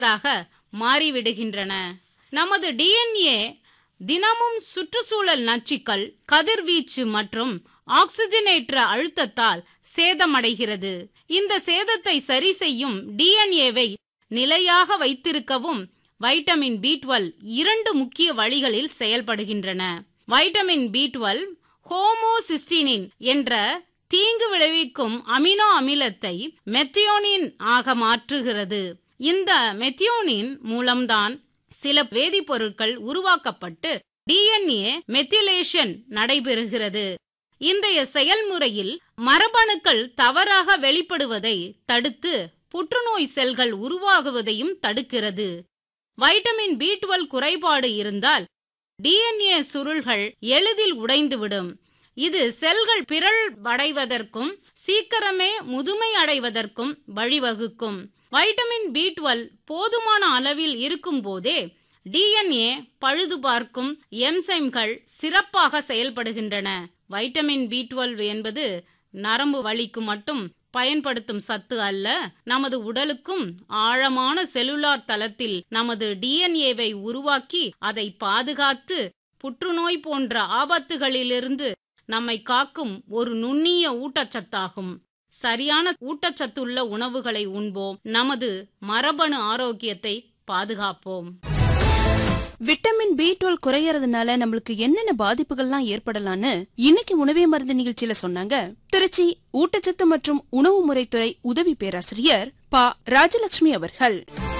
தாக மாறிவிடுகின்றன நமது டிஎன்ஏ தினமும் சுற்றுச்சூழல் நச்சுக்கள் கதிர்வீச்சு மற்றும் ஆக்சிஜனேற்ற அழுத்தத்தால் சேதமடைகிறது இந்த சேதத்தை சரி செய்யும் டிஎன்ஏவை நிலையாக வைத்திருக்கவும் வைட்டமின் பி டுவெல் இரண்டு முக்கிய வழிகளில் செயல்படுகின்றன வைட்டமின் பி டுவெல் ஹோமோசிஸ்டினின் என்ற தீங்கு விளைவிக்கும் அமினோ அமிலத்தை மெத்தியோனின் ஆக மாற்றுகிறது இந்த மெத்தியோனின் மூலம்தான் சில வேதிப்பொருட்கள் உருவாக்கப்பட்டு டிஎன்ஏ மெத்திலேஷன் நடைபெறுகிறது இந்த செயல்முறையில் மரபணுக்கள் தவறாக வெளிப்படுவதை தடுத்து புற்றுநோய் செல்கள் உருவாகுவதையும் தடுக்கிறது வைட்டமின் பி டுவெல் குறைபாடு இருந்தால் டிஎன்ஏ சுருள்கள் எளிதில் உடைந்துவிடும் இது செல்கள் பிறழ் அடைவதற்கும் சீக்கிரமே முதுமை அடைவதற்கும் வழிவகுக்கும் வைட்டமின் பி டுவெல் போதுமான அளவில் இருக்கும் போதே டிஎன்ஏ பழுது பார்க்கும் என்சைம்கள் சிறப்பாக செயல்படுகின்றன வைட்டமின் பி டுவெல் என்பது நரம்பு வலிக்கு மட்டும் பயன்படுத்தும் சத்து அல்ல நமது உடலுக்கும் ஆழமான செல்லுலார் தளத்தில் நமது டிஎன்ஏவை உருவாக்கி அதை பாதுகாத்து புற்றுநோய் போன்ற ஆபத்துகளிலிருந்து நம்மை காக்கும் ஒரு நுண்ணிய ஊட்டச்சத்தாகும் சரியான ஊட்டச்சத்துள்ள உணவுகளை உண்போம் நமது மரபணு ஆரோக்கியத்தை பாதுகாப்போம் விட்டமின் பி டுவெல் குறையறதுனால நம்மளுக்கு என்னென்ன பாதிப்புகள்லாம் ஏற்படலாம்னு இன்னைக்கு உணவே மருந்து நிகழ்ச்சியில சொன்னாங்க திருச்சி ஊட்டச்சத்து மற்றும் உணவு முறைத்துறை உதவி பேராசிரியர் ப ராஜலட்சுமி அவர்கள்